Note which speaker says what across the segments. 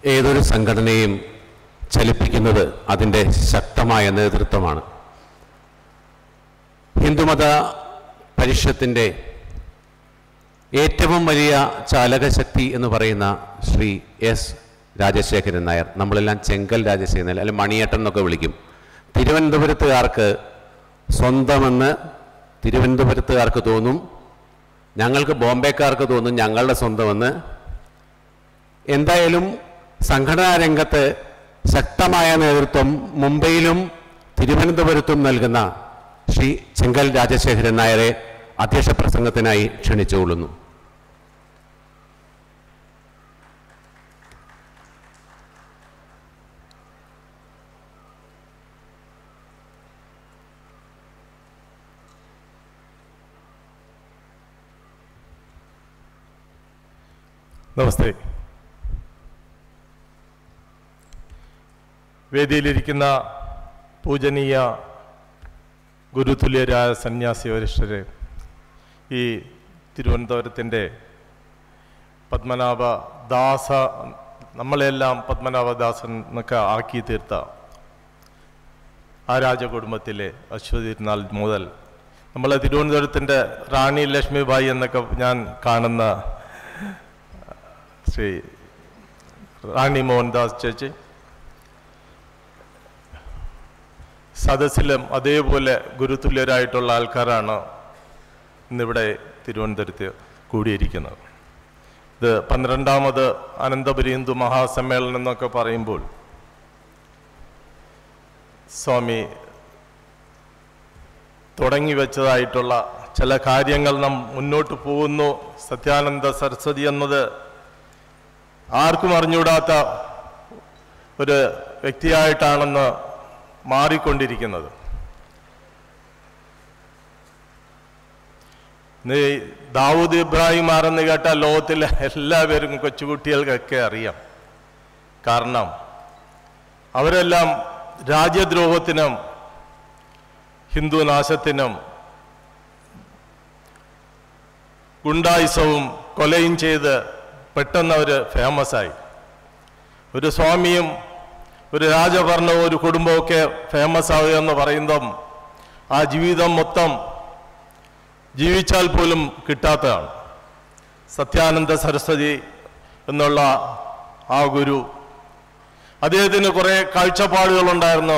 Speaker 1: ഏതൊരു സംഘടനയും ചലിപ്പിക്കുന്നത് അതിൻ്റെ ശക്തമായ നേതൃത്വമാണ് ഹിന്ദുമത പരിഷത്തിൻ്റെ ഏറ്റവും വലിയ ചാലകശക്തി എന്ന് പറയുന്ന ശ്രീ എസ് രാജശേഖരൻ നായർ നമ്മളെല്ലാം ചെങ്കൽ രാജശേഖരൻ നായർ അല്ലെങ്കിൽ മണിയേട്ടൻ എന്നൊക്കെ വിളിക്കും തിരുവനന്തപുരത്തുകാർക്ക് സ്വന്തമെന്ന് തിരുവനന്തപുരത്തുകാർക്ക് തോന്നും ഞങ്ങൾക്ക് ബോംബെക്കാർക്ക് തോന്നും ഞങ്ങളുടെ സ്വന്തമെന്ന് എന്തായാലും സംഘടനാ രംഗത്ത് ശക്തമായ നേതൃത്വം മുംബൈയിലും തിരുവനന്തപുരത്തും നൽകുന്ന ശ്രീ ചെങ്കൽ രാജശേഖരൻ നായരെ അധ്യക്ഷ പ്രസംഗത്തിനായി ക്ഷണിച്ചുകൊള്ളുന്നു
Speaker 2: നമസ്തേ വേദിയിലിരിക്കുന്ന പൂജനീയ ഗുരുതുല്യരായ സന്യാസി വരിഷ്ഠരെ ഈ തിരുവനന്തപുരത്തിൻ്റെ പത്മനാഭ ദാസ നമ്മളെല്ലാം പത്മനാഭദാസൻ എന്നൊക്കെ ആക്കി തീർത്ത ആ രാജകുടുംബത്തിലെ അശ്വതി തിരുനാൾ മുതൽ നമ്മളെ തിരുവനന്തപുരത്തിൻ്റെ റാണി ലക്ഷ്മിബായി എന്നൊക്കെ ഞാൻ കാണുന്ന ശ്രീ റാണി മോഹൻദാസ് ചേച്ചി സദസ്സിലും അതേപോലെ ഗുരുതുല്യരായിട്ടുള്ള ആൾക്കാരാണ് ഇന്നിവിടെ തിരുവനന്തപുരത്ത് കൂടിയിരിക്കുന്നത് ഇത് പന്ത്രണ്ടാമത് അനന്തപുരി ഹിന്ദു മഹാസമ്മേളനം എന്നൊക്കെ പറയുമ്പോൾ സ്വാമി തുടങ്ങി വെച്ചതായിട്ടുള്ള ചില കാര്യങ്ങൾ നാം മുന്നോട്ട് പോകുന്നു സത്യാനന്ദ സരസ്വതി എന്നത് ആർക്കും അറിഞ്ഞുകൂടാത്ത ഒരു വ്യക്തിയായിട്ടാണെന്ന് മാറിക്കൊണ്ടിരിക്കുന്നത് നീ ദാവൂദ് ഇബ്രാഹിം ആരെന്ന് കേട്ടാൽ ലോകത്തിലെ എല്ലാവരും കൊച്ചുകുട്ടികൾക്കൊക്കെ അറിയാം കാരണം അവരെല്ലാം രാജ്യദ്രോഹത്തിനും ഹിന്ദു നാശത്തിനും ഗുണ്ടായുസവും കൊലയും ചെയ്ത് പെട്ടെന്ന് അവർ ഫേമസായി ഒരു സ്വാമിയും ഒരു രാജഭരണവും ഒരു കുടുംബമൊക്കെ ഫേമസ് ആവുക എന്ന് പറയുമ്പം ആ ജീവിതം മൊത്തം ജീവിച്ചാൽ പോലും കിട്ടാത്തതാണ് സത്യാനന്ദ സരസ്വതി എന്നുള്ള ആ ഗുരു അദ്ദേഹത്തിന് കുറേ കാഴ്ചപ്പാടുകളുണ്ടായിരുന്നു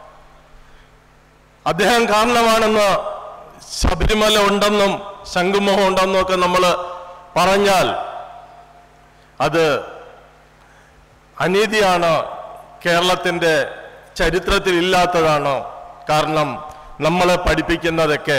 Speaker 2: അദ്ദേഹം കാരണമാണെന്ന് ശബരിമല ഉണ്ടെന്നും ശംഖുമുഖം ഉണ്ടെന്നും ഒക്കെ നമ്മൾ പറഞ്ഞാൽ അത് അനീതിയാണ് കേരളത്തിൻ്റെ ചരിത്രത്തിൽ ഇല്ലാത്തതാണ് കാരണം നമ്മളെ പഠിപ്പിക്കുന്നതൊക്കെ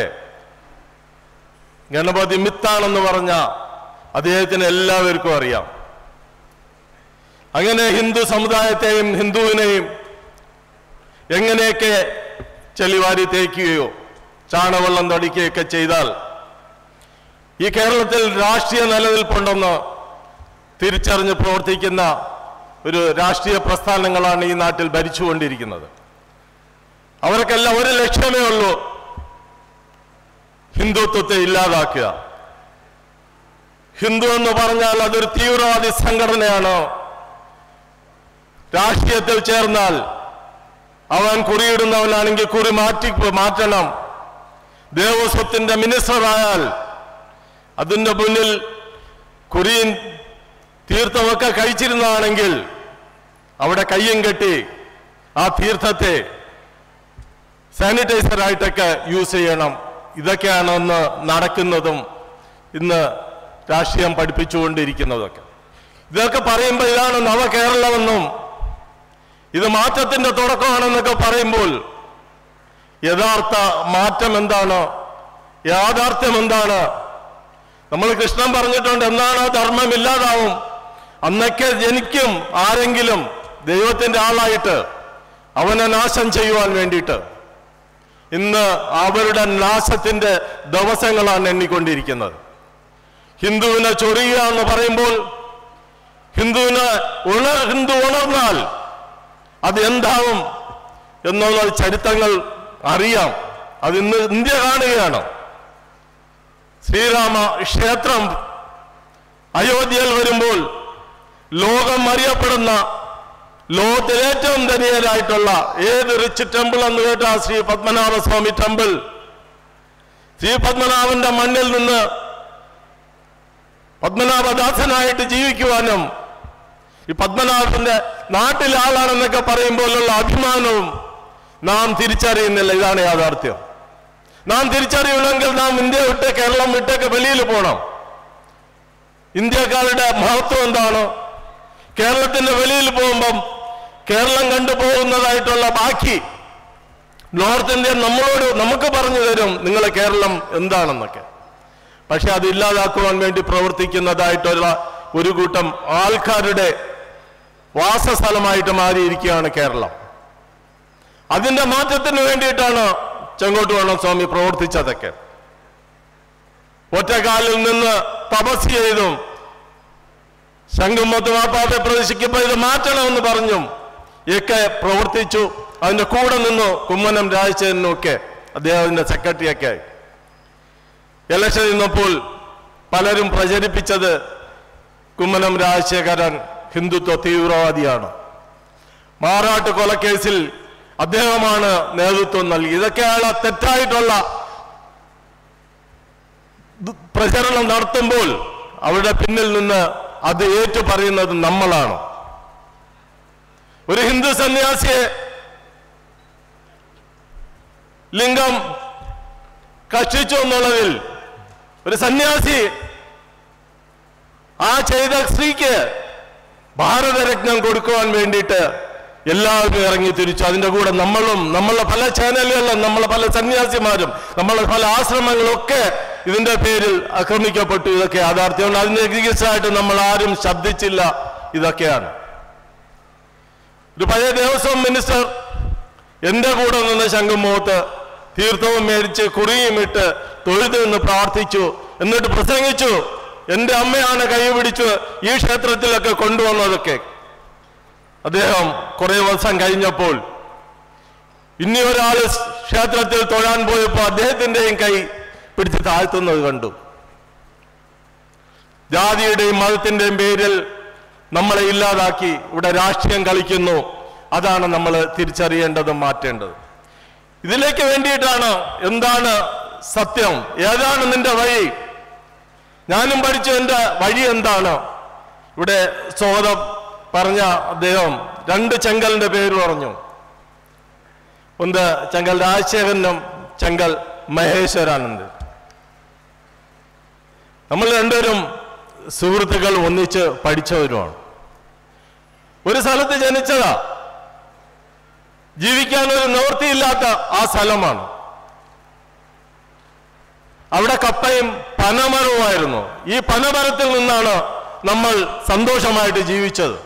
Speaker 2: ഗണപതി മിത്താണെന്ന് പറഞ്ഞ അദ്ദേഹത്തിന് എല്ലാവർക്കും അറിയാം അങ്ങനെ ഹിന്ദു സമുദായത്തെയും ഹിന്ദുവിനെയും എങ്ങനെയൊക്കെ ചെളിവാരി തേക്കുകയോ ചാണവെള്ളം തടിക്കുകയൊക്കെ ചെയ്താൽ ഈ കേരളത്തിൽ രാഷ്ട്രീയ നിലനിൽപ്പുണ്ടെന്ന് തിരിച്ചറിഞ്ഞ് പ്രവർത്തിക്കുന്ന ഒരു രാഷ്ട്രീയ പ്രസ്ഥാനങ്ങളാണ് ഈ നാട്ടിൽ ഭരിച്ചുകൊണ്ടിരിക്കുന്നത് അവർക്കെല്ലാം ഒരു ലക്ഷ്യമേ ഉള്ളൂ ഹിന്ദുത്വത്തെ ഇല്ലാതാക്കുക ഹിന്ദു എന്ന് പറഞ്ഞാൽ അതൊരു തീവ്രവാദി സംഘടനയാണ് രാഷ്ട്രീയത്തിൽ ചേർന്നാൽ അവൻ കുറിയിടുന്നവനാണെങ്കിൽ കുറി മാറ്റി മാറ്റണം ദേവസ്വത്തിന്റെ മിനിസ്റ്ററായാൽ അതിന്റെ മുന്നിൽ കുറിയും തീർത്ഥമൊക്കെ കഴിച്ചിരുന്നതാണെങ്കിൽ അവിടെ കയ്യും കെട്ടി ആ തീർത്ഥത്തെ സാനിറ്റൈസറായിട്ടൊക്കെ യൂസ് ചെയ്യണം ഇതൊക്കെയാണ് ഇന്ന് നടക്കുന്നതും ഇന്ന് രാഷ്ട്രീയം പഠിപ്പിച്ചുകൊണ്ടിരിക്കുന്നതൊക്കെ ഇതൊക്കെ പറയുമ്പോൾ ഇതാണ് നവകേരളമെന്നും ഇത് മാറ്റത്തിന്റെ തുടക്കമാണെന്നൊക്കെ പറയുമ്പോൾ യഥാർത്ഥ മാറ്റം എന്താണ് യാഥാർത്ഥ്യം എന്താണ് നമ്മൾ കൃഷ്ണൻ പറഞ്ഞിട്ടുണ്ട് എന്നാണ് ധർമ്മം ഇല്ലാതാവും അന്നൊക്കെ ജനിക്കും ആരെങ്കിലും ദൈവത്തിന്റെ ആളായിട്ട് അവനെ നാശം ചെയ്യുവാൻ വേണ്ടിയിട്ട് ഇന്ന് അവരുടെ നാശത്തിന്റെ ദിവസങ്ങളാണ് എണ്ണിക്കൊണ്ടിരിക്കുന്നത് ഹിന്ദുവിനെ ചൊറിയുക എന്ന് പറയുമ്പോൾ ഹിന്ദുവിന് ഉണ ഹിന്ദു ഉണർന്നാൽ അത് എന്താവും എന്നുള്ള ചരിത്രങ്ങൾ അറിയാം അത് ഇന്ന് ഇന്ത്യ കാണുകയാണ് ശ്രീരാമ ക്ഷേത്രം അയോധ്യയിൽ വരുമ്പോൾ ലോകം അറിയപ്പെടുന്ന ലോകത്തിലെ ഏറ്റവും ധനികരായിട്ടുള്ള ഏത് റിച്ച് ടെമ്പിൾ എന്ന് കേട്ട ശ്രീ പത്മനാഭ സ്വാമി ടെമ്പിൾ ശ്രീ പത്മനാഭന്റെ മണ്ണിൽ നിന്ന് പത്മനാഭദാസനായിട്ട് ജീവിക്കുവാനും ഈ പത്മനാഭന്റെ നാട്ടിലെ ആളാണെന്നൊക്കെ പറയുമ്പോഴുള്ള അഭിമാനവും നാം തിരിച്ചറിയുന്നില്ല ഇതാണ് യാഥാർത്ഥ്യം നാം തിരിച്ചറിയണമെങ്കിൽ നാം ഇന്ത്യ വിട്ട് കേരളം വിട്ടൊക്കെ വെളിയിൽ പോകണം ഇന്ത്യക്കാരുടെ മഹത്വം എന്താണ് കേരളത്തിന്റെ വെളിയിൽ പോകുമ്പം കേരളം കണ്ടുപോകുന്നതായിട്ടുള്ള ബാക്കി നോർത്ത് ഇന്ത്യ നമ്മളോട് നമുക്ക് പറഞ്ഞു തരും നിങ്ങളെ കേരളം എന്താണെന്നൊക്കെ പക്ഷെ അത് ഇല്ലാതാക്കുവാൻ വേണ്ടി പ്രവർത്തിക്കുന്നതായിട്ടുള്ള ഒരു കൂട്ടം ആൾക്കാരുടെ വാസസ്ഥലമായിട്ട് മാറിയിരിക്കുകയാണ് കേരളം അതിന്റെ മാറ്റത്തിന് വേണ്ടിയിട്ടാണ് ചെങ്കോട്ടുവണ്ണം സ്വാമി പ്രവർത്തിച്ചതൊക്കെ ഒറ്റക്കാലിൽ നിന്ന് തപസ് ചെയ്തും ശംഖുമത്ത് മാപ്പാപ്പെ പ്രവേശിക്കുമ്പോൾ ഇത് മാറ്റണമെന്ന് പറഞ്ഞും ഒക്കെ പ്രവർത്തിച്ചു അതിന്റെ കൂടെ നിന്നു കുമ്മനം രാജശേഖരനും ഒക്കെ അദ്ദേഹത്തിന്റെ സെക്രട്ടറിയൊക്കെ ഇലക്ഷൻ നിന്നപ്പോൾ പലരും പ്രചരിപ്പിച്ചത് കുമ്മനം രാജശേഖരൻ ഹിന്ദുത്വ തീവ്രവാദിയാണ് മാറാട്ട് കൊലക്കേസിൽ അദ്ദേഹമാണ് നേതൃത്വം നൽകി ഇതൊക്കെയാണ് തെറ്റായിട്ടുള്ള ദ് പ്രചരണം നടത്തുമ്പോൾ അവരുടെ പിന്നിൽ നിന്ന് അത് ഏറ്റു പറയുന്നത് നമ്മളാണ് ഒരു ഹിന്ദു സന്യാസിയെ ലിംഗം കക്ഷിച്ചു എന്നുള്ളതിൽ ഒരു സന്യാസി ആ ചെയ്ത സ്ത്രീക്ക് ഭാരതരത്നം കൊടുക്കുവാൻ വേണ്ടിയിട്ട് എല്ലാവരും ഇറങ്ങി തിരിച്ചു അതിന്റെ കൂടെ നമ്മളും നമ്മളെ പല ചാനലുകളിലും നമ്മളെ പല സന്യാസിമാരും നമ്മളെ പല ആശ്രമങ്ങളും ഒക്കെ ഇതിന്റെ പേരിൽ ആക്രമിക്കപ്പെട്ടു ഇതൊക്കെ യാഥാർത്ഥ്യമാണ് അതിന്റെ ചികിത്സയായിട്ട് നമ്മൾ ആരും ശബ്ദിച്ചില്ല ഇതൊക്കെയാണ് ഒരു പഴയ ദേവസ്വം മിനിസ്റ്റർ എന്റെ കൂടെ നിന്ന് ശംഖുമുഖത്ത് തീർത്ഥവും മേടിച്ച് കുറിയും ഇട്ട് തൊഴുത് നിന്ന് പ്രാർത്ഥിച്ചു എന്നിട്ട് പ്രസംഗിച്ചു എന്റെ അമ്മയാണ് കൈ പിടിച്ച് ഈ ക്ഷേത്രത്തിലൊക്കെ കൊണ്ടുവന്നതൊക്കെ അദ്ദേഹം കുറെ വർഷം കഴിഞ്ഞപ്പോൾ ഇനി ഒരാൾ ക്ഷേത്രത്തിൽ തൊഴാൻ പോയപ്പോൾ അദ്ദേഹത്തിന്റെയും കൈ പിടിച്ച് താഴ്ത്തുന്നത് കണ്ടു ജാതിയുടെയും മതത്തിന്റെയും പേരിൽ നമ്മളെ ഇല്ലാതാക്കി ഇവിടെ രാഷ്ട്രീയം കളിക്കുന്നു അതാണ് നമ്മൾ തിരിച്ചറിയേണ്ടതും മാറ്റേണ്ടത് ഇതിലേക്ക് വേണ്ടിയിട്ടാണ് എന്താണ് സത്യം ഏതാണ് നിന്റെ വഴി ഞാനും പഠിച്ചു എൻ്റെ വഴി എന്താണ് ഇവിടെ സ്വാഗതം പറഞ്ഞ അദ്ദേഹം രണ്ട് ചെങ്കലിന്റെ പേര് പറഞ്ഞു ഒന്ന് ചെങ്കൽ രാജശേഖരനും ചെങ്കൽ മഹേശ്വരാനന്ദ് നമ്മൾ രണ്ടുപേരും സുഹൃത്തുക്കൾ ഒന്നിച്ച് പഠിച്ചവരുമാണ് ഒരു സ്ഥലത്ത് ജനിച്ചതാ ജീവിക്കാൻ ഒരു നിവൃത്തിയില്ലാത്ത ആ സ്ഥലമാണ് അവിടെ കപ്പയും പനമരവുമായിരുന്നു ഈ പനമരത്തിൽ നിന്നാണ് നമ്മൾ സന്തോഷമായിട്ട് ജീവിച്ചത്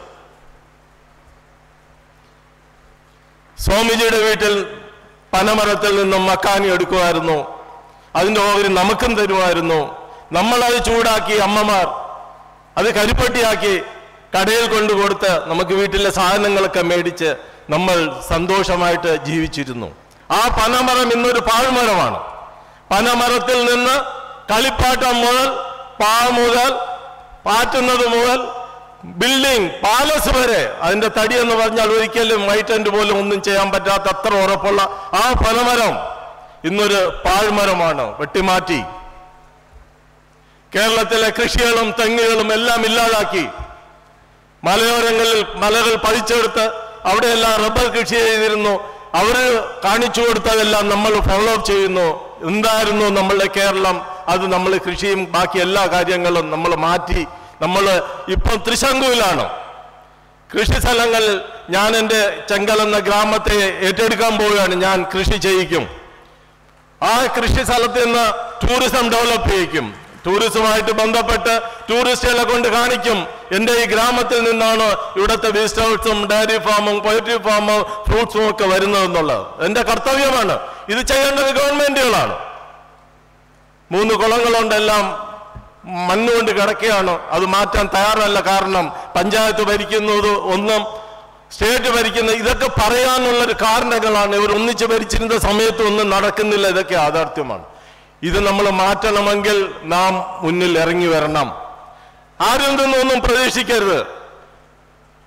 Speaker 2: സ്വാമിജിയുടെ വീട്ടിൽ പനമരത്തിൽ നിന്നും മക്കാനി എടുക്കുമായിരുന്നു അതിന്റെ ഓഹരി നമുക്കും തരുമായിരുന്നു നമ്മളത് ചൂടാക്കി അമ്മമാർ അത് കരിപ്പട്ടിയാക്കി കടയിൽ കൊണ്ടു കൊടുത്ത് നമുക്ക് വീട്ടിലെ സാധനങ്ങളൊക്കെ മേടിച്ച് നമ്മൾ സന്തോഷമായിട്ട് ജീവിച്ചിരുന്നു ആ പനമരം ഇന്നൊരു പാഴ്മരമാണ് പനമരത്തിൽ നിന്ന് കളിപ്പാട്ടം മുതൽ പാ മുതൽ പാറ്റുന്നത് മുതൽ ബിൽഡിംഗ് പാലസ് വരെ അതിന്റെ തടി എന്ന് പറഞ്ഞാൽ ഒരിക്കലും വൈറ്റൻഡ് പോലും ഒന്നും ചെയ്യാൻ പറ്റാത്ത അത്ര ഉറപ്പുള്ള ആ പനമരം ഇന്നൊരു പാഴ്മരമാണ് വെട്ടിമാറ്റി കേരളത്തിലെ കൃഷികളും തെങ്ങുകളും എല്ലാം ഇല്ലാതാക്കി മലയോരങ്ങളിൽ മലകൾ പതിച്ചെടുത്ത് അവിടെയെല്ലാം റബ്ബർ കൃഷി ചെയ്തിരുന്നു അവര് കാണിച്ചു കൊടുത്തതെല്ലാം നമ്മൾ ഫോളോ അപ്പ് ചെയ്യുന്നു എന്തായിരുന്നു നമ്മളുടെ കേരളം അത് നമ്മൾ കൃഷിയും ബാക്കി എല്ലാ കാര്യങ്ങളും നമ്മൾ മാറ്റി നമ്മൾ ഇപ്പം ത്രിശങ്കുവിലാണ് കൃഷി സ്ഥലങ്ങളിൽ ഞാൻ എൻ്റെ ചെങ്കൽ എന്ന ഗ്രാമത്തെ ഏറ്റെടുക്കാൻ പോവുകയാണ് ഞാൻ കൃഷി ചെയ്യിക്കും ആ കൃഷി സ്ഥലത്ത് നിന്ന് ടൂറിസം ഡെവലപ്പ് ചെയ്യിക്കും ടൂറിസവുമായിട്ട് ബന്ധപ്പെട്ട് ടൂറിസ്റ്റുകളെ കൊണ്ട് കാണിക്കും എൻ്റെ ഈ ഗ്രാമത്തിൽ നിന്നാണ് ഇവിടുത്തെ വെജിറ്റബിൾസും ഹൗസും ഡയറി ഫാമും പോയട്രി ഫാമും ഫ്രൂട്ട്സും ഒക്കെ വരുന്നതെന്നുള്ളത് എൻ്റെ കർത്തവ്യമാണ് ഇത് ചെയ്യേണ്ടത് ഗവൺമെന്റുകളാണ് മൂന്ന് കുളങ്ങളുണ്ടെല്ലാം മണ്ണുകൊണ്ട് കിടക്കുകയാണ് അത് മാറ്റാൻ തയ്യാറല്ല കാരണം പഞ്ചായത്ത് ഭരിക്കുന്നത് ഒന്നും സ്റ്റേറ്റ് ഭരിക്കുന്ന ഇതൊക്കെ പറയാനുള്ളൊരു കാരണങ്ങളാണ് ഇവർ ഒന്നിച്ച് ഭരിച്ചിരുന്ന സമയത്ത് ഒന്നും നടക്കുന്നില്ല ഇതൊക്കെ യാഥാർത്ഥ്യമാണ് ഇത് നമ്മൾ മാറ്റണമെങ്കിൽ നാം മുന്നിൽ ഇറങ്ങി വരണം ആരിൽ നിന്നൊന്നും പ്രതീക്ഷിക്കരുത്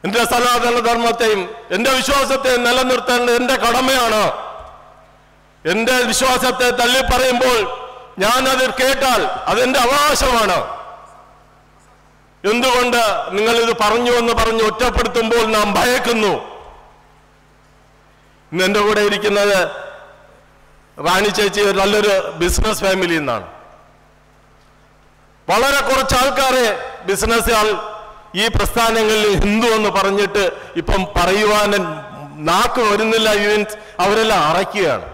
Speaker 2: എന്റെ സനാതന ധർമ്മത്തെയും എന്റെ വിശ്വാസത്തെയും നിലനിർത്തേണ്ടത് എന്റെ കടമയാണ് എന്റെ വിശ്വാസത്തെ തള്ളിപ്പറയുമ്പോൾ ഞാനത് കേട്ടാൽ അതെന്റെ അവകാശമാണ് എന്തുകൊണ്ട് നിങ്ങൾ ഇത് പറഞ്ഞു എന്ന് പറഞ്ഞ് ഒറ്റപ്പെടുത്തുമ്പോൾ നാം ഭയക്കുന്നു ഇന്ന് എൻ്റെ കൂടെ ഇരിക്കുന്നത് റാണി ചേച്ചി ഒരു നല്ലൊരു ബിസിനസ് ഫാമിലിയിൽ നിന്നാണ് വളരെ കുറച്ച് ആൾക്കാരെ ബിസിനസ്സുകാർ ഈ പ്രസ്ഥാനങ്ങളിൽ ഹിന്ദു എന്ന് പറഞ്ഞിട്ട് ഇപ്പം പറയുവാൻ നാക്ക് വരുന്നില്ല യൂണിറ്റ് അവരെല്ലാം അറയ്ക്കുകയാണ്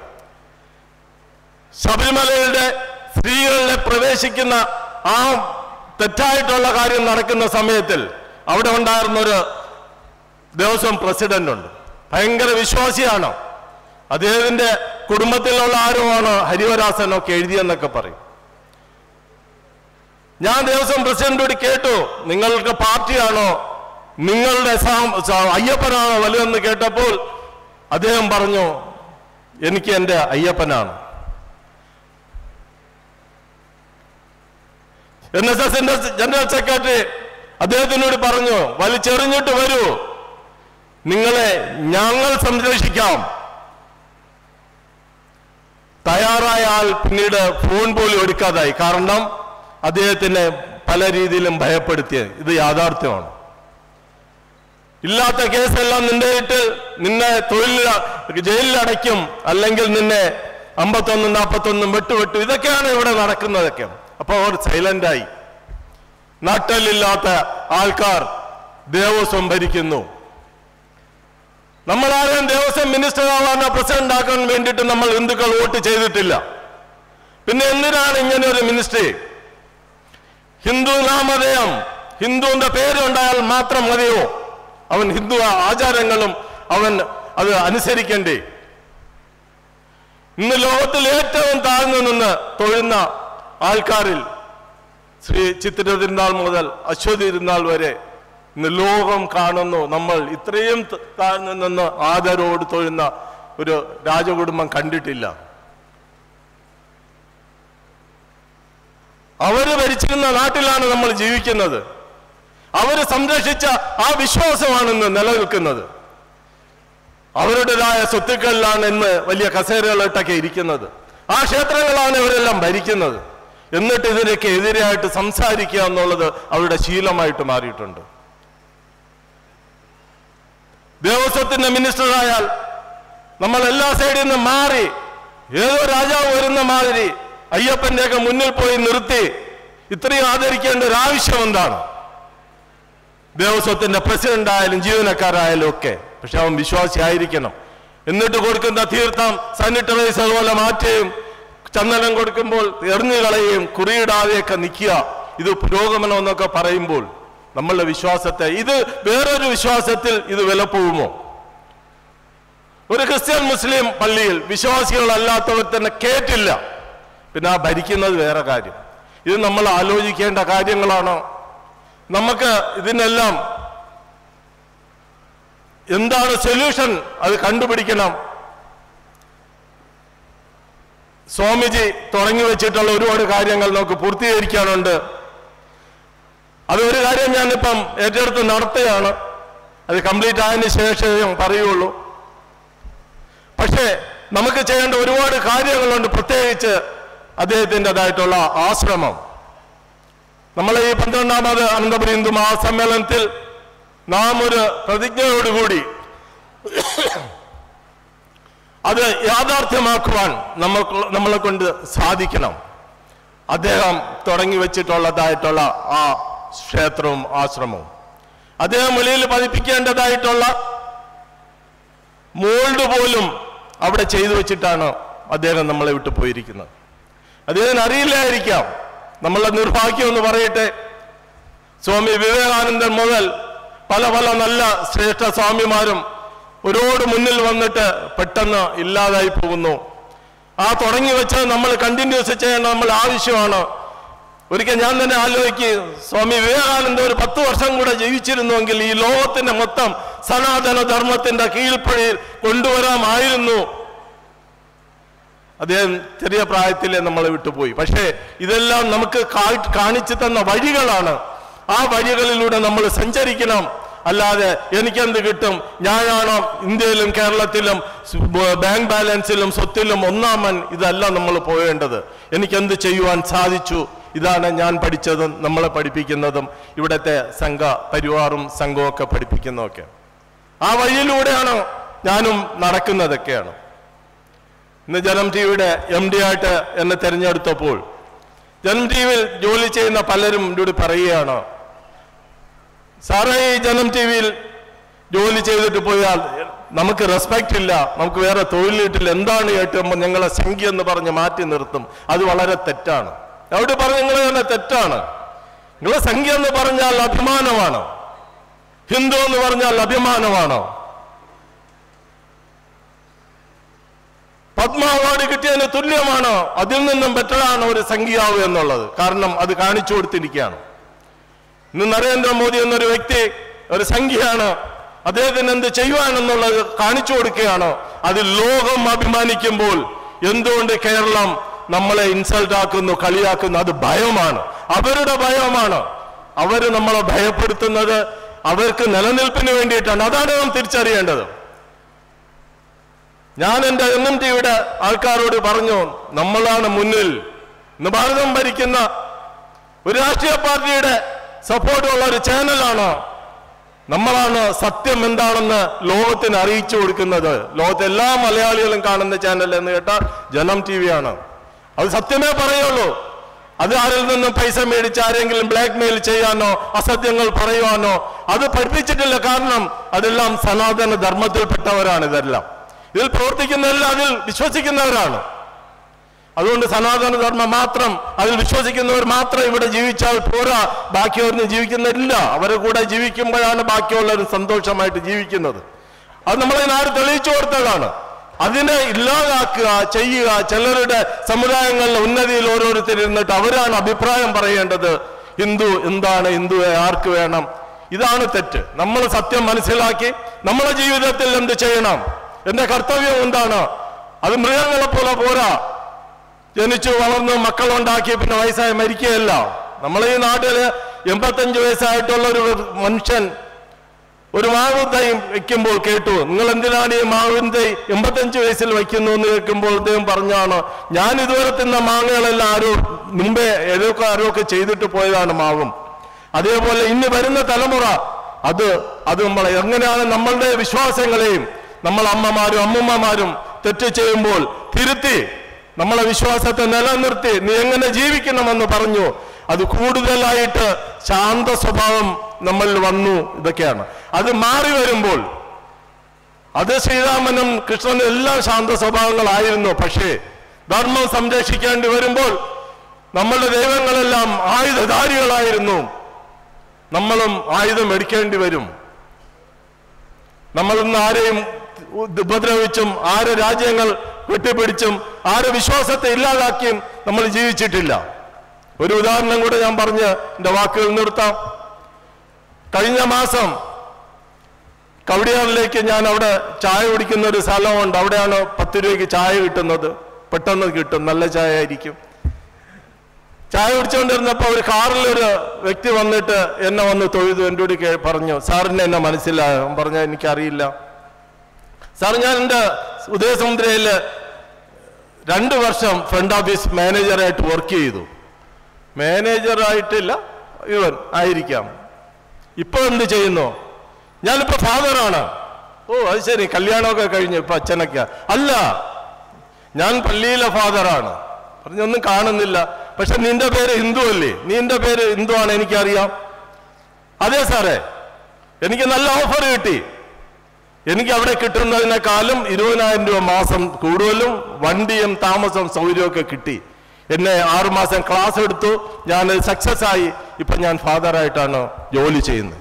Speaker 2: ശബരിമലയുടെ സ്ത്രീകളിലെ പ്രവേശിക്കുന്ന ആ തെറ്റായിട്ടുള്ള കാര്യം നടക്കുന്ന സമയത്തിൽ അവിടെ ഉണ്ടായിരുന്ന ഒരു ദേവസ്വം പ്രസിഡന്റ് ഉണ്ട് ഭയങ്കര വിശ്വാസിയാണ് അദ്ദേഹത്തിന്റെ കുടുംബത്തിലുള്ള ആരോ ആണ് ഹരിവരാസനൊക്കെ എഴുതിയെന്നൊക്കെ പറയും ഞാൻ ദേവസ്വം പ്രസിഡന്റോട് കേട്ടു നിങ്ങൾക്ക് പാർട്ടിയാണോ നിങ്ങളുടെ സാം- സ- അയ്യപ്പനാണോ വലുതെന്ന് കേട്ടപ്പോൾ അദ്ദേഹം പറഞ്ഞു എനിക്ക് എൻ്റെ അയ്യപ്പനാണ് എൻ എസ് എസിന്റെ ജനറൽ സെക്രട്ടറി അദ്ദേഹത്തിനോട് പറഞ്ഞു വലിച്ചെറിഞ്ഞിട്ട് വരൂ നിങ്ങളെ ഞങ്ങൾ സംരക്ഷിക്കാം തയ്യാറായ ആൾ പിന്നീട് ഫോൺ പോലും എടുക്കാതായി കാരണം അദ്ദേഹത്തിനെ പല രീതിയിലും ഭയപ്പെടുത്തിയ ഇത് യാഥാർത്ഥ്യമാണ് ഇല്ലാത്ത കേസെല്ലാം നിന്റെ ഇട്ട് നിന്നെ തൊഴിൽ ജയിലിലടയ്ക്കും അല്ലെങ്കിൽ നിന്നെ അമ്പത്തൊന്നും നാൽപ്പത്തൊന്നും വെട്ടുവെട്ടു ഇതൊക്കെയാണ് ഇവിടെ നടക്കുന്നതൊക്കെ അപ്പൊ അവർ സൈലന്റായി നട്ടലില്ലാത്ത ആൾക്കാർ ദേവസ്വം ഭരിക്കുന്നു നമ്മൾ ആരെയും ദേവസ്വം മിനിസ്റ്റർ ആവാനോ പ്രസിഡന്റ് ആക്കാൻ വേണ്ടിയിട്ട് നമ്മൾ ഹിന്ദുക്കൾ വോട്ട് ചെയ്തിട്ടില്ല പിന്നെ എന്തിനാണ് ഇങ്ങനെ ഒരു മിനിസ്ട്രി ഹിന്ദു നാമധേയം ഹിന്ദുവിന്റെ പേരുണ്ടായാൽ മാത്രം മതിയോ അവൻ ഹിന്ദു ആചാരങ്ങളും അവൻ അത് അനുസരിക്കണ്ടേ ഇന്ന് ലോകത്തിൽ ഏറ്റവും താഴ്ന്നു നിന്ന് തൊഴുന്ന ആൾക്കാരിൽ ശ്രീ ചിത്തിര തിരുനാൾ മുതൽ അശ്വതി തിരുനാൾ വരെ ഇന്ന് ലോകം കാണുന്നു നമ്മൾ ഇത്രയും ത- താഴ്ന്നു നിന്ന് ആദരോട് തൊഴുന്ന ഒരു രാജകുടുംബം കണ്ടിട്ടില്ല അവര് ഭരിച്ചിരുന്ന നാട്ടിലാണ് നമ്മൾ ജീവിക്കുന്നത് അവര് സംരക്ഷിച്ച ആ വിശ്വാസമാണ് ഇന്ന് നിലനിൽക്കുന്നത് അവരുടേതായ സ്വത്തുക്കളിലാണ് ഇന്ന് വലിയ കസേരകളിട്ടൊക്കെ ഇരിക്കുന്നത് ആ ക്ഷേത്രങ്ങളാണ് ഇവരെല്ലാം ഭരിക്കുന്നത് എന്നിട്ട് ഇതിനൊക്കെ എതിരായിട്ട് സംസാരിക്കുക എന്നുള്ളത് അവരുടെ ശീലമായിട്ട് മാറിയിട്ടുണ്ട് ദേവസ്വത്തിന്റെ മിനിസ്റ്ററായാൽ നമ്മൾ എല്ലാ സൈഡിൽ നിന്ന് മാറി ഏതോ രാജാവ് വരുന്ന മാതിരി അയ്യപ്പന്റെയൊക്കെ മുന്നിൽ പോയി നിർത്തി ഇത്രയും ആദരിക്കേണ്ട ഒരു ആവശ്യം എന്താണ് ദേവസ്വത്തിന്റെ പ്രസിഡന്റ് ആയാലും ജീവനക്കാരായാലും ഒക്കെ പക്ഷെ അവൻ വിശ്വാസി ആയിരിക്കണം എന്നിട്ട് കൊടുക്കുന്ന തീർത്ഥം സാനിറ്റൈസർ പോലെ മാറ്റുകയും ചന്ദനം കൊടുക്കുമ്പോൾ എറിഞ്ഞു കളയുകയും കുറിയിടാതെയൊക്കെ നിൽക്കുക ഇത് പുരോഗമനം എന്നൊക്കെ പറയുമ്പോൾ നമ്മളുടെ വിശ്വാസത്തെ ഇത് വേറൊരു വിശ്വാസത്തിൽ ഇത് വില പോവുമോ ഒരു ക്രിസ്ത്യൻ മുസ്ലിം പള്ളിയിൽ വിശ്വാസികളല്ലാത്തവർ തന്നെ കേട്ടില്ല പിന്നെ ആ ഭരിക്കുന്നത് വേറെ കാര്യം ഇത് നമ്മൾ ആലോചിക്കേണ്ട കാര്യങ്ങളാണ് നമുക്ക് ഇതിനെല്ലാം എന്താണ് സൊല്യൂഷൻ അത് കണ്ടുപിടിക്കണം സ്വാമിജി തുടങ്ങി വെച്ചിട്ടുള്ള ഒരുപാട് കാര്യങ്ങൾ നമുക്ക് പൂർത്തീകരിക്കാനുണ്ട് അത് ഒരു കാര്യം ഞാനിപ്പം ഏറ്റെടുത്ത് നടത്തുകയാണ് അത് കംപ്ലീറ്റ് ആയതിനു ശേഷമേ പറയുള്ളൂ പക്ഷേ നമുക്ക് ചെയ്യേണ്ട ഒരുപാട് കാര്യങ്ങളുണ്ട് പ്രത്യേകിച്ച് അദ്ദേഹത്തിൻ്റെതായിട്ടുള്ള ആശ്രമം നമ്മൾ ഈ പന്ത്രണ്ടാമത് അനന്തപുരി ഹിന്ദു മഹാസമ്മേളനത്തിൽ നാം ഒരു പ്രതിജ്ഞയോടുകൂടി അത് യാഥാർത്ഥ്യമാക്കുവാൻ നമുക്ക് നമ്മളെ കൊണ്ട് സാധിക്കണം അദ്ദേഹം തുടങ്ങി വെച്ചിട്ടുള്ളതായിട്ടുള്ള ആ ക്ഷേത്രവും ആശ്രമവും അദ്ദേഹം വെളിയിൽ പതിപ്പിക്കേണ്ടതായിട്ടുള്ള മോൾഡ് പോലും അവിടെ ചെയ്തു വെച്ചിട്ടാണ് അദ്ദേഹം നമ്മളെ വിട്ടു പോയിരിക്കുന്നത് അദ്ദേഹത്തിന് അറിയില്ലായിരിക്കാം നമ്മളെ നിർഭാഗ്യം എന്ന് പറയട്ടെ സ്വാമി വിവേകാനന്ദൻ മുതൽ പല പല നല്ല ശ്രേഷ്ഠ സ്വാമിമാരും ഒരുപാട് മുന്നിൽ വന്നിട്ട് പെട്ടെന്ന് ഇല്ലാതായി പോകുന്നു ആ തുടങ്ങി വെച്ചത് നമ്മൾ കണ്ടിന്യൂസ് ചെയ്യേണ്ട നമ്മൾ ആവശ്യമാണ് ഒരിക്കൽ ഞാൻ തന്നെ ആലോചിക്കും സ്വാമി വിവേകാനന്ദ ഒരു പത്ത് വർഷം കൂടെ ജീവിച്ചിരുന്നുവെങ്കിൽ ഈ ലോകത്തിന്റെ മൊത്തം സനാതന ധർമ്മത്തിന്റെ കീഴ്പ്പഴിയിൽ കൊണ്ടുവരാമായിരുന്നു അദ്ദേഹം ചെറിയ പ്രായത്തിൽ നമ്മളെ വിട്ടുപോയി പക്ഷേ ഇതെല്ലാം നമുക്ക് കാ- കാണിച്ചു തന്ന വഴികളാണ് ആ വഴികളിലൂടെ നമ്മൾ സഞ്ചരിക്കണം അല്ലാതെ എനിക്കെന്ത് കിട്ടും ഞാനാണോ ഇന്ത്യയിലും കേരളത്തിലും സ് ബ- ബാങ്ക് ബാലൻസിലും സ്വത്തിലും ഒന്നാമൻ ഇതല്ല നമ്മൾ പോവേണ്ടത് എനിക്കെന്ത് ചെയ്യുവാൻ സാധിച്ചു ഇതാണ് ഞാൻ പഠിച്ചതും നമ്മളെ പഠിപ്പിക്കുന്നതും ഇവിടുത്തെ സംഘ പരിവാറും സംഘവും ഒക്കെ പഠിപ്പിക്കുന്നതൊക്കെ ആ വഴിയിലൂടെയാണ് ഞാനും നടക്കുന്നതൊക്കെയാണ് ഇന്ന് ജനം ടിവിയുടെ എം ഡി ആയിട്ട് എന്നെ തിരഞ്ഞെടുത്തപ്പോൾ ജനം ടിവിയിൽ ജോലി ചെയ്യുന്ന പലരും എന്നോട് പറയുകയാണ് സാറേ ഈ ജനം ടി വിയിൽ ജോലി ചെയ്തിട്ട് പോയാൽ നമുക്ക് റെസ്പെക്റ്റ് ഇല്ല നമുക്ക് വേറെ തൊഴിൽ കിട്ടില്ല എന്താണ് കേട്ടുമ്പോൾ ഞങ്ങളെ സംഖ്യ എന്ന് പറഞ്ഞ് മാറ്റി നിർത്തും അത് വളരെ തെറ്റാണ് അവിടെ പറഞ്ഞു നിങ്ങൾ തന്നെ തെറ്റാണ് നിങ്ങളെ സംഖ്യ എന്ന് പറഞ്ഞാൽ അഭിമാനമാണ് ഹിന്ദു എന്ന് പറഞ്ഞാൽ അഭിമാനമാണോ പത്മ അവാർഡ് കിട്ടിയതിന് തുല്യമാണ് അതിൽ നിന്നും ബെറ്ററാണ് ഒരു സംഖ്യാവ് എന്നുള്ളത് കാരണം അത് കാണിച്ചു കൊടുത്തിരിക്കുകയാണ് ഇന്ന് നരേന്ദ്രമോദി എന്നൊരു വ്യക്തി ഒരു സംഖ്യയാണ് അദ്ദേഹത്തിന് എന്ത് ചെയ്യുവാനെന്നുള്ളത് കാണിച്ചു കൊടുക്കുകയാണ് അത് ലോകം അഭിമാനിക്കുമ്പോൾ എന്തുകൊണ്ട് കേരളം നമ്മളെ ഇൻസൾട്ട് ആക്കുന്നു കളിയാക്കുന്നു അത് ഭയമാണ് അവരുടെ ഭയമാണ് അവർ നമ്മളെ ഭയപ്പെടുത്തുന്നത് അവർക്ക് നിലനിൽപ്പിന് വേണ്ടിയിട്ടാണ് അതാണ് നാം തിരിച്ചറിയേണ്ടത് ഞാൻ എൻ്റെ എൻ എം ടിയുടെ ആൾക്കാരോട് പറഞ്ഞു നമ്മളാണ് മുന്നിൽ ഇന്ന് ഭാരതം ഭരിക്കുന്ന ഒരു രാഷ്ട്രീയ പാർട്ടിയുടെ സപ്പോർട്ടുള്ള ഒരു ചാനലാണ് നമ്മളാണ് സത്യം എന്താണെന്ന് ലോകത്തിന് അറിയിച്ചു കൊടുക്കുന്നത് ലോകത്തെ എല്ലാ മലയാളികളും കാണുന്ന ചാനൽ എന്ന് കേട്ടാൽ ജനം ടി ആണ് അത് സത്യമേ പറയുള്ളൂ അത് ആരിൽ നിന്നും പൈസ മേടിച്ച് ആരെങ്കിലും ബ്ലാക്ക് മെയിൽ ചെയ്യാനോ അസത്യങ്ങൾ പറയുവാനോ അത് പഠിപ്പിച്ചിട്ടില്ല കാരണം അതെല്ലാം സനാതന ധർമ്മത്തിൽപ്പെട്ടവരാണ് ഇതെല്ലാം ഇതിൽ പ്രവർത്തിക്കുന്നവരെല്ലാം അതിൽ വിശ്വസിക്കുന്നവരാണ് അതുകൊണ്ട് സനാതന ധർമ്മം മാത്രം അതിൽ വിശ്വസിക്കുന്നവർ മാത്രം ഇവിടെ ജീവിച്ചാൽ പോരാ ബാക്കിയവരിന് ജീവിക്കുന്നില്ല അവരെ കൂടെ ജീവിക്കുമ്പോഴാണ് ബാക്കിയുള്ളവർ സന്തോഷമായിട്ട് ജീവിക്കുന്നത് അത് നമ്മളതിന് ആര് തെളിയിച്ചു കൊടുത്തതാണ് അതിനെ ഇല്ലാതാക്കുക ചെയ്യുക ചിലരുടെ സമുദായങ്ങളിലെ ഉന്നതിയിൽ ഓരോരുത്തർ ഇരുന്നിട്ട് അവരാണ് അഭിപ്രായം പറയേണ്ടത് ഹിന്ദു എന്താണ് ഹിന്ദുവെ ആർക്ക് വേണം ഇതാണ് തെറ്റ് നമ്മൾ സത്യം മനസ്സിലാക്കി നമ്മുടെ ജീവിതത്തിൽ എന്ത് ചെയ്യണം എന്റെ കർത്തവ്യം എന്താണ് അത് മൃഗങ്ങളെ പോലെ പോരാ ജനിച്ചു വളർന്നു മക്കളുണ്ടാക്കി പിന്നെ വയസ്സായി മരിക്കുകയല്ല നമ്മളെ ഈ നാട്ടില് എൺപത്തഞ്ച് വയസ്സായിട്ടുള്ള ഒരു മനുഷ്യൻ ഒരു മാവ് തൈ വെക്കുമ്പോൾ കേട്ടു നിങ്ങൾ എന്തിനാണ് ഈ മാവിൻ തൈ എൺപത്തഞ്ച് വയസ്സിൽ വയ്ക്കുന്നു എന്ന് കേൾക്കുമ്പോൾ അദ്ദേഹം പറഞ്ഞാണ് ഞാൻ ഇതുവരെ തിന്ന മാങ്ങകളെല്ലാം ആരോ മുമ്പേ ഏതൊക്കെ ആരോ ഒക്കെ ചെയ്തിട്ട് പോയതാണ് മാവും അതേപോലെ ഇനി വരുന്ന തലമുറ അത് അത് നമ്മൾ എങ്ങനെയാണ് നമ്മളുടെ വിശ്വാസങ്ങളെയും നമ്മൾ അമ്മമാരും അമ്മൂമ്മമാരും തെറ്റ് ചെയ്യുമ്പോൾ തിരുത്തി നമ്മളെ വിശ്വാസത്തെ നിലനിർത്തി നീ എങ്ങനെ ജീവിക്കണമെന്ന് പറഞ്ഞു അത് കൂടുതലായിട്ട് ശാന്ത സ്വഭാവം നമ്മളിൽ വന്നു ഇതൊക്കെയാണ് അത് മാറി വരുമ്പോൾ അത് ശ്രീരാമനും കൃഷ്ണനും എല്ലാം ശാന്ത സ്വഭാവങ്ങളായിരുന്നു പക്ഷേ ധർമ്മം സംരക്ഷിക്കേണ്ടി വരുമ്പോൾ നമ്മളുടെ ദൈവങ്ങളെല്ലാം ആയുധധാരികളായിരുന്നു നമ്മളും ആയുധം എടുക്കേണ്ടി വരും നമ്മളിന്ന് ആരെയും ഉപദ്രവിച്ചും ആരെ രാജ്യങ്ങൾ വെട്ടിപ്പിടിച്ചും ആരെ വിശ്വാസത്തെ ഇല്ലാതാക്കിയും നമ്മൾ ജീവിച്ചിട്ടില്ല ഒരു ഉദാഹരണം കൂടെ ഞാൻ പറഞ്ഞ് എൻ്റെ വാക്കുകൾ നിർത്താം കഴിഞ്ഞ മാസം കവടിയാറിലേക്ക് ഞാൻ അവിടെ ചായ കുടിക്കുന്ന ഒരു സ്ഥലമുണ്ട് അവിടെയാണ് പത്ത് രൂപയ്ക്ക് ചായ കിട്ടുന്നത് പെട്ടെന്ന് കിട്ടും നല്ല ചായ ആയിരിക്കും ചായ കുടിച്ചുകൊണ്ടിരുന്നപ്പോ ഒരു കാറിൽ ഒരു വ്യക്തി വന്നിട്ട് എന്നെ വന്ന് തൊഴുതു എൻ്റെ കൂടി കേ- പറഞ്ഞു സാറിന് എന്നെ മനസ്സിലായോ ഞാൻ പറഞ്ഞ എനിക്കറിയില്ല സാർ ഞാൻ എൻ്റെ ഉദയസമുദ്രയിൽ രണ്ട് വർഷം ഫ്രണ്ട് ഓഫീസ് മാനേജറായിട്ട് വർക്ക് ചെയ്തു മാനേജറായിട്ടില്ല ഇവൻ ആയിരിക്കാം ഇപ്പൊ എന്ത് ചെയ്യുന്നു ഞാനിപ്പോ ഫാദറാണ് ഓ അത് ശരി കല്യാണമൊക്കെ കഴിഞ്ഞു ഇപ്പൊ അച്ഛനൊക്കെ അല്ല ഞാൻ പള്ളിയിലെ ഫാദറാണ് പറഞ്ഞൊന്നും കാണുന്നില്ല പക്ഷെ നിന്റെ പേര് ഹിന്ദു അല്ലേ നിന്റെ പേര് ഹിന്ദു ആണ് എനിക്കറിയാം അതെ സാറേ എനിക്ക് നല്ല ഓഫർ കിട്ടി എനിക്ക് അവിടെ കിട്ടുന്നതിനേക്കാളും ഇരുപതിനായിരം രൂപ മാസം കൂടുതലും വണ്ടിയും താമസം സൗകര്യമൊക്കെ കിട്ടി എന്നെ ആറുമാസം ക്ലാസ് എടുത്തു ഞാൻ സക്സസ് ആയി ഇപ്പൊ ഞാൻ ഫാദറായിട്ടാണ് ജോലി ചെയ്യുന്നത്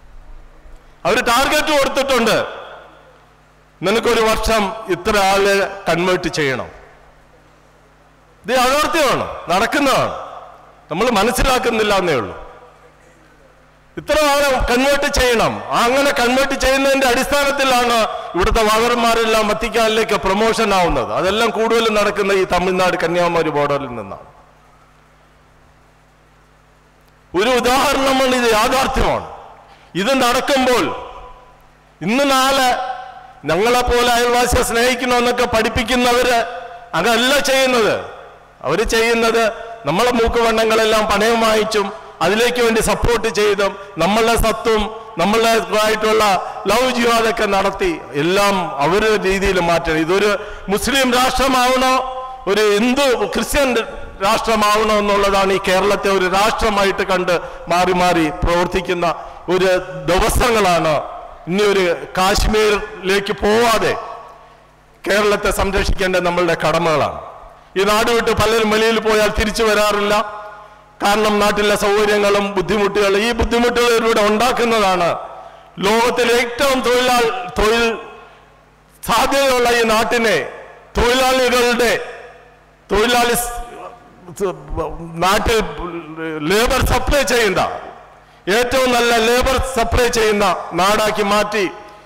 Speaker 2: അവർ ടാർഗറ്റ് കൊടുത്തിട്ടുണ്ട് നിനക്കൊരു വർഷം ഇത്ര ആളെ കൺവേർട്ട് ചെയ്യണം ഇത് യാഥാർത്ഥ്യമാണ് നടക്കുന്നതാണ് നമ്മൾ മനസ്സിലാക്കുന്നില്ല എന്നേ ഉള്ളൂ ഇത്ര ആളെ കൺവേർട്ട് ചെയ്യണം ആ അങ്ങനെ കൺവേർട്ട് ചെയ്യുന്നതിന്റെ അടിസ്ഥാനത്തിലാണ് ഇവിടുത്തെ വാദർമാരെല്ലാം വത്തിക്കാനിലേക്ക് പ്രൊമോഷൻ ആവുന്നത് അതെല്ലാം കൂടുതലും നടക്കുന്ന ഈ തമിഴ്നാട് കന്യാകുമാരി ബോർഡറിൽ നിന്നാണ് ഒരു ഉദാഹരണമാണ് ഇത് യാഥാർത്ഥ്യമാണ് ഇത് നടക്കുമ്പോൾ ഇന്ന് നാളെ ഞങ്ങളെ പോലെ അയൽവാസിയെ സ്നേഹിക്കണമെന്നൊക്കെ പഠിപ്പിക്കുന്നവര് അതല്ല ചെയ്യുന്നത് അവര് ചെയ്യുന്നത് നമ്മളെ മൂക്കുവണ്ണങ്ങളെല്ലാം പണയം വാങ്ങിച്ചും അതിലേക്ക് വേണ്ടി സപ്പോർട്ട് ചെയ്തും നമ്മളെ സത്തും നമ്മളെ ആയിട്ടുള്ള ലവ് ജിഹാദൊക്കെ നടത്തി എല്ലാം അവരുടെ രീതിയിൽ മാറ്റണം ഇതൊരു മുസ്ലിം രാഷ്ട്രമാവണോ ഒരു ഹിന്ദു ക്രിസ്ത്യൻ രാഷ്ട്രമാവണോ എന്നുള്ളതാണ് ഈ കേരളത്തെ ഒരു രാഷ്ട്രമായിട്ട് കണ്ട് മാറി മാറി പ്രവർത്തിക്കുന്ന ഒരു ദിവസങ്ങളാണ് ഇനി ഒരു കാശ്മീരിലേക്ക് പോവാതെ കേരളത്തെ സംരക്ഷിക്കേണ്ട നമ്മളുടെ കടമകളാണ് ഈ നാട് വിട്ട് പലരും വെളിയിൽ പോയാൽ തിരിച്ചു വരാറില്ല കാരണം നാട്ടിലെ സൗകര്യങ്ങളും ബുദ്ധിമുട്ടുകളും ഈ ബുദ്ധിമുട്ടുകൾ ഇവരുടെ ഉണ്ടാക്കുന്നതാണ് ലോകത്തിലെ ഏറ്റവും തൊഴിലാൾ തൊഴിൽ സാധ്യതയുള്ള ഈ നാട്ടിനെ തൊഴിലാളികളുടെ തൊഴിലാളി സ്- സ്- നാട്ടിൽ ലേബർ സപ്ലൈ ചെയ്യുന്ന ഏറ്റവും നല്ല ലേബർ സപ്ലൈ ചെയ്യുന്ന നാടാക്കി മാറ്റി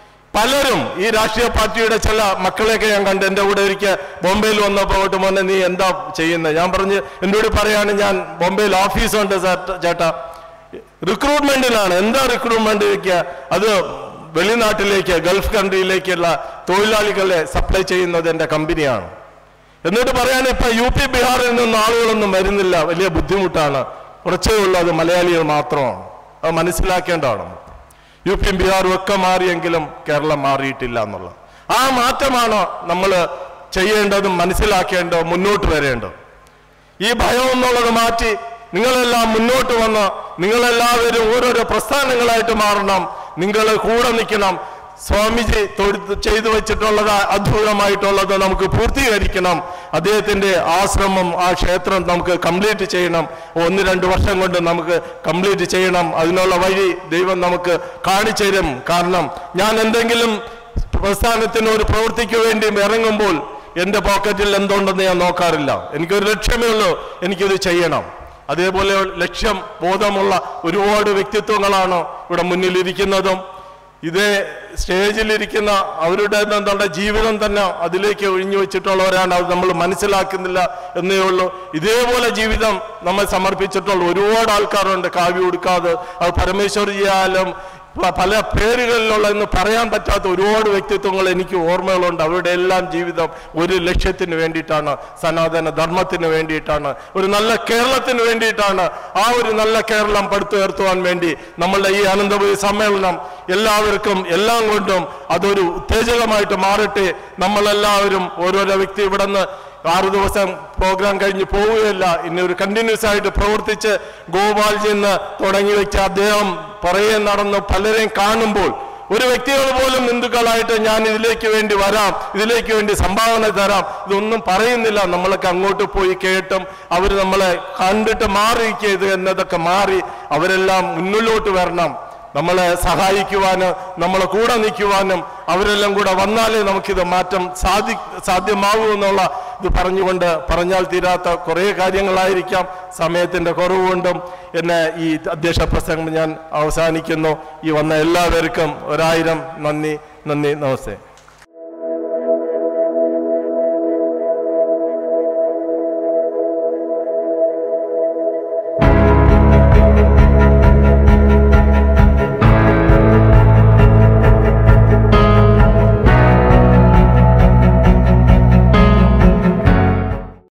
Speaker 2: പലരും ഈ രാഷ്ട്രീയ പാർട്ടിയുടെ ചില മക്കളെയൊക്കെ ഞാൻ കണ്ട് എൻ്റെ കൂടെ ഒരിക്കൽ ബോംബെയിൽ വന്നപ്പോൾ അങ്ങോട്ട് മോനെ നീ എന്താ ചെയ്യുന്നത് ഞാൻ പറഞ്ഞ് എന്നോട് പറയാണ് ഞാൻ ബോംബെയിൽ ഓഫീസുണ്ട് സാർ ചേട്ടാ റിക്രൂട്ട്മെന്റിലാണ് എന്താ റിക്രൂട്ട്മെന്റ് ഇരിക്കുക അത് വെളിനാട്ടിലേക്ക് ഗൾഫ് കൺട്രിയിലേക്കുള്ള തൊഴിലാളികളെ സപ്ലൈ ചെയ്യുന്നത് എൻ്റെ കമ്പനിയാണ് എന്നിട്ട് പറയാൻ ഇപ്പൊ യു പി ബീഹാറിൽ നിന്നും ആളുകളൊന്നും വരുന്നില്ല വലിയ ബുദ്ധിമുട്ടാണ് കുറച്ചേ ഉള്ളൂ അത് മലയാളികൾ മാത്രമാണ് അത് മനസ്സിലാക്കേണ്ടതാണ് യു പിയും ബീഹാറും ഒക്കെ മാറിയെങ്കിലും കേരളം മാറിയിട്ടില്ല എന്നുള്ളത് ആ മാറ്റമാണ് നമ്മൾ ചെയ്യേണ്ടതും മനസ്സിലാക്കേണ്ടതും മുന്നോട്ട് വരേണ്ടത് ഈ ഭയം എന്നുള്ളത് മാറ്റി നിങ്ങളെല്ലാം മുന്നോട്ട് വന്ന് നിങ്ങളെല്ലാവരും ഓരോരോ പ്രസ്ഥാനങ്ങളായിട്ട് മാറണം നിങ്ങൾ കൂടെ നിൽക്കണം സ്വാമിജി തൊഴുത്ത് ചെയ്തു വെച്ചിട്ടുള്ളത് അദ്ഭുതമായിട്ടുള്ളത് നമുക്ക് പൂർത്തീകരിക്കണം അദ്ദേഹത്തിന്റെ ആശ്രമം ആ ക്ഷേത്രം നമുക്ക് കംപ്ലീറ്റ് ചെയ്യണം ഒന്ന് രണ്ട് വർഷം കൊണ്ട് നമുക്ക് കംപ്ലീറ്റ് ചെയ്യണം അതിനുള്ള വഴി ദൈവം നമുക്ക് കാണിച്ചു തരും കാരണം ഞാൻ എന്തെങ്കിലും പ്രസ്ഥാനത്തിന് ഒരു പ്രവൃത്തിക്ക് വേണ്ടി ഇറങ്ങുമ്പോൾ എൻ്റെ പോക്കറ്റിൽ എന്തുണ്ടെന്ന് ഞാൻ നോക്കാറില്ല എനിക്കൊരു ലക്ഷ്യമേ ഉള്ളൂ എനിക്കിത് ചെയ്യണം അതേപോലെ ലക്ഷ്യം ബോധമുള്ള ഒരുപാട് വ്യക്തിത്വങ്ങളാണ് ഇവിടെ മുന്നിലിരിക്കുന്നതും ഇതേ സ്റ്റേജിലിരിക്കുന്ന അവരുടെ എന്താണ് ജീവിതം തന്നെ അതിലേക്ക് ഒഴിഞ്ഞു വെച്ചിട്ടുള്ളവരാണ് അത് നമ്മൾ മനസ്സിലാക്കുന്നില്ല എന്നേ ഉള്ളൂ ഇതേപോലെ ജീവിതം നമ്മൾ സമർപ്പിച്ചിട്ടുള്ള ഒരുപാട് ആൾക്കാരുണ്ട് കാവ്യ കൊടുക്കാതെ അത് പരമേശ്വരിയായാലും പ- പല പേരുകളിലുള്ള എന്ന് പറയാൻ പറ്റാത്ത ഒരുപാട് വ്യക്തിത്വങ്ങൾ എനിക്ക് ഓർമ്മകളുണ്ട് അവരുടെ എല്ലാം ജീവിതം ഒരു ലക്ഷ്യത്തിന് വേണ്ടിയിട്ടാണ് സനാതന ധർമ്മത്തിന് വേണ്ടിയിട്ടാണ് ഒരു നല്ല കേരളത്തിന് വേണ്ടിയിട്ടാണ് ആ ഒരു നല്ല കേരളം പടുത്തുയർത്തുവാൻ വേണ്ടി നമ്മളുടെ ഈ അനന്തപുരി സമ്മേളനം എല്ലാവർക്കും എല്ലാം കൊണ്ടും അതൊരു ഉത്തേജകമായിട്ട് മാറട്ടെ നമ്മളെല്ലാവരും ഓരോരോ വ്യക്തി ഇവിടെ നിന്ന് ആറു ദിവസം പ്രോഗ്രാം കഴിഞ്ഞ് പോവുകയില്ല ഇനി ഒരു കണ്ടിന്യൂസ് ആയിട്ട് പ്രവർത്തിച്ച് ഗോപാൽജി എന്ന് തുടങ്ങി വെച്ച അദ്ദേഹം പുറകെ നടന്ന് പലരെയും കാണുമ്പോൾ ഒരു വ്യക്തികൾ പോലും ഹിന്ദുക്കളായിട്ട് ഞാൻ ഇതിലേക്ക് വേണ്ടി വരാം ഇതിലേക്ക് വേണ്ടി സംഭാവന തരാം ഇതൊന്നും പറയുന്നില്ല നമ്മളൊക്കെ അങ്ങോട്ട് പോയി കേട്ടും അവർ നമ്മളെ കണ്ടിട്ട് മാറിയിരിക്കരുത് എന്നതൊക്കെ മാറി അവരെല്ലാം മുന്നിലോട്ട് വരണം നമ്മളെ സഹായിക്കുവാനും നമ്മളെ കൂടെ നിൽക്കുവാനും അവരെല്ലാം കൂടെ വന്നാലേ നമുക്കിത് മാറ്റം സാധി സാധ്യമാകൂ എന്നുള്ള ഇത് പറഞ്ഞുകൊണ്ട് പറഞ്ഞാൽ തീരാത്ത കുറേ കാര്യങ്ങളായിരിക്കാം സമയത്തിന്റെ കുറവുകൊണ്ടും എന്നെ ഈ അധ്യക്ഷ പ്രസംഗം ഞാൻ അവസാനിക്കുന്നു ഈ വന്ന എല്ലാവർക്കും ഒരായിരം നന്ദി നന്ദി നമസ്തേ